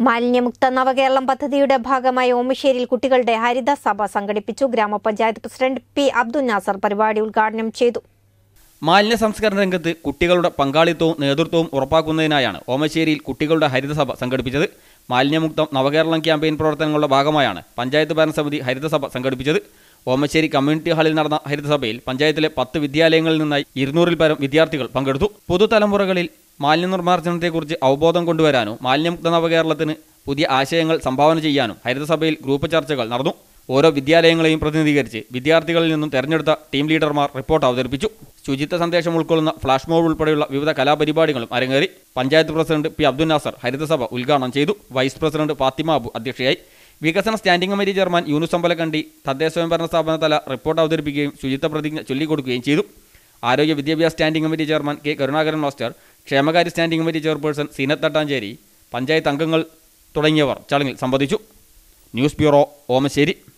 മാലിന്യമുക്ത നവകേരളം പദ്ധതിയുടെ ഭാഗമായി ഓമശ്ശേരിയിൽ കുട്ടികളുടെ ഹരിതസഭ സംഘടിപ്പിച്ചു ഗ്രാമപഞ്ചായത്ത് പ്രസിഡന്റ് പി അബ്ദുൽ നാസർ പരിപാടി ഉദ്ഘാടനം ചെയ്തു മാലിന്യ സംസ്കരണ രംഗത്ത് കുട്ടികളുടെ പങ്കാളിത്തവും നേതൃത്വവും ഉറപ്പാക്കുന്നതിനായാണ് ഓമശ്ശേരിയിൽ കുട്ടികളുടെ ഹരിതസഭ സംഘടിപ്പിച്ചത് മാലിന്യമുക്തം നവകേരളം ക്യാമ്പയിൻ പ്രവർത്തനങ്ങളുടെ ഭാഗമായാണ് പഞ്ചായത്ത് ഭരണസമിതി ഹരിതസഭ സംഘടിപ്പിച്ചത് ഓമശ്ശേരി കമ്മ്യൂണിറ്റി ഹാളിൽ നടന്ന ഹരിതസഭയിൽ പഞ്ചായത്തിലെ പത്ത് വിദ്യാലയങ്ങളിൽ നിന്നായി ഇരുന്നൂറിൽ പരം വിദ്യാർത്ഥികൾ പങ്കെടുത്തു പുതുതലമുറകളിൽ മാലിന്യ നിർമ്മാർജ്ജനത്തെക്കുറിച്ച് അവബോധം കൊണ്ടുവരാനും മാലിന്യമുക്ത നവകേരളത്തിന് പുതിയ ആശയങ്ങൾ സംഭാവന ചെയ്യാനും ഹരിതസഭയിൽ ഗ്രൂപ്പ് ചർച്ചകൾ നടന്നു ഓരോ വിദ്യാലയങ്ങളെയും പ്രതിനിധീകരിച്ച് വിദ്യാർത്ഥികളിൽ നിന്നും തെരഞ്ഞെടുത്ത ടീം ലീഡർമാർ റിപ്പോർട്ട് അവതരിപ്പിച്ചു ശുചിത്വ സന്ദേശം ഉൾക്കൊള്ളുന്ന ഫ്ലാഷ് മോബ് ഉൾപ്പെടെയുള്ള വിവിധ കലാപരിപാടികളും അരങ്ങേറി പഞ്ചായത്ത് പ്രസിഡന്റ് പി അബ്ദുൽ നാസർ ഹരിതസഭ ഉദ്ഘാടനം ചെയ്തു വൈസ് പ്രസിഡന്റ് ഫാത്തിമ അബു അധ്യക്ഷയായി വികസന standing committee chairman Yunus Ambalakkandi തദ്ദേശ സ്വയംഭരണ സ്ഥാപന തല റിപ്പോർട്ട് അവതരിപ്പിക്കുകയും ശുചിത്വ പ്രതിജ്ഞ ചൊല്ലിക്കൊടുക്കുകയും ചെയ്തു ആരോഗ്യ വിദ്യാഭ്യാസ standing committee chairman K Karunakaran master ക്ഷേമകാര്യ standing committee chairperson Seenath Thattancheri panchayat അംഗങ്ങൾ തുടങ്ങിയവർ ചടങ്ങിൽ സംബന്ധിച്ചു ന്യൂസ് ബ്യൂറോ ഓമശ്ശേരി